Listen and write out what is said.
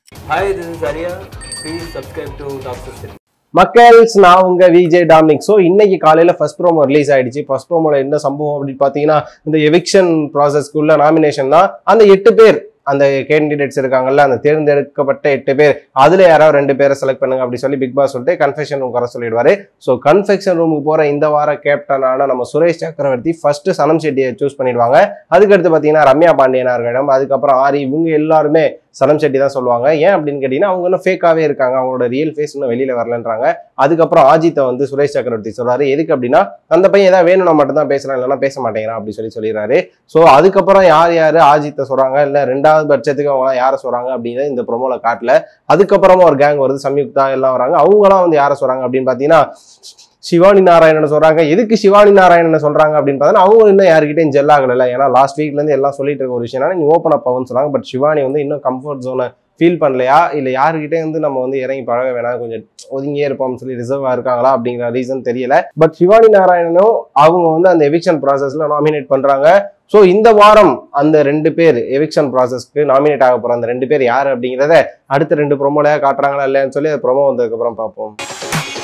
Hi, this is Arya. Please subscribe to Doctor City. மக்கள்ஸ் நான் உங்க Vijay Dominic so இன்னைக்கு காலையில ஃபர்ஸ்ட் ப்ரோமோ ரிலீஸ் ஆயிடுச்சு ஃபர்ஸ்ட் ப்ரோமோல என்ன சம்பவம் அப்படின்னு பார்த்தீங்கன்னா இந்த எவிக்ஷன் ப்ராசஸ்க்குள்ள நாமினேஷன் தான் அந்த எட்டு பேர் அந்த கேண்டிடேட்ஸ் இருக்காங்கல்ல அந்த தேர்ந்தெடுக்கப்பட்ட எட்டு பேர் அதுல யாராவது ரெண்டு பேரை செலக்ட் பண்ணுங்க அப்படி சொல்லி பிக் பாஸ் சொல்லிட்டு கன்ஃபெக்ஷன் ரூம் வர சொல்லிடுவாரு ஸோ கன்ஃபெக்ஷன் ரூமுக்கு போற இந்த வார கேப்டனான நம்ம சுரேஷ் சக்கரவர்த்தி ஃபர்ஸ்ட் சனம் செட்டியை சூஸ் பண்ணிடுவாங்க அதுக்கடுத்து பார்த்தீங்கன்னா ரம்யா பாண்டியனா இருக்கட்டும் அதுக்கப்புறம் ஆரி இவங்க எல்லாருமே சனம் செட்டி தான் சொல்லுவாங்க ஏன் அப்படின்னு கேட்டீங்கன்னா அவங்க இன்னும் ஃபேக்காவே இருக்காங்க அவங்களோட ரியல் ஃபேஸ் இன்னும் வெளியில வரலன்றாங்க அதுக்கப்புறம் ஆஜித்தை வந்து சுரேஷ் சக்கரவர்த்தி சொல்றாரு எதுக்கு அப்படின்னா அந்த பையன் ஏதாவது வேணும்னா மட்டும் தான் பேசுறான் இல்லைன்னா பேச மாட்டேங்கிறான் அப்படி சொல்லி சொல்லிடுறாரு ஸோ அதுக்கப்புறம் யார் யார் ஆஜித்தை சொல்றாங்க இல்லை ரெண்டாவது பட்சத்துக்கு அவங்க யாரை சொல்றாங்க அப்படின்னு இந்த ப்ரொமோல காட்டல அதுக்கப்புறமா ஒரு கேங் வருது சம்யுக்தா எல்லாம் வராங்க அவங்களாம் வந்து யாரை சொல்றாங்க அப்படின்னு பார்த்தீங்கன்னா சிவானி நாராயணன் சொல்றாங்க எதுக்கு சிவானி நாராயணன் சொல்றாங்க அப்படின்னு பார்த்தா அவங்க இன்னும் யாருக்கிட்டையும் ஜெல் ஆகல இல்ல ஏன்னா லாஸ்ட் வீக்ல இருந்து எல்லாம் சொல்லிட்டு இருக்க ஒரு விஷயம் என்னன்னா, நீ ஓப்பன் அப் ஆகும்னு சொன்னாங்க பட் சிவானி வந்து இன்னும் கம்ஃபர்ட் ஜோனை ஃபீல் பண்ணலையா இல்ல யாருக்கிட்டே வந்து நம்ம வந்து இறங்கி பழக வேணாம் கொஞ்சம் ஒதுங்கியே இருப்போம்னு சொல்லி ரிசர்வா இருக்காங்களா அப்படிங்கிற ரீசன் தெரியல பட் சிவானி நாராயணனும் அவங்க வந்து அந்த எவிக்ஷன் ப்ராசஸ்ல நாமினேட் பண்றாங்க ஸோ இந்த வாரம் அந்த ரெண்டு பேர் எவிக்ஷன் ப்ராசஸ்க்கு நாமினேட் ஆக போற அந்த ரெண்டு பேர் யாரு அப்படிங்கிறத அடுத்த ரெண்டு ப்ரொமோலையா காட்டுறாங்களா இல்லையான்னு சொல்லி ப்ரொமோ வந்ததுக்கு அப்புறம் பார்ப்போம்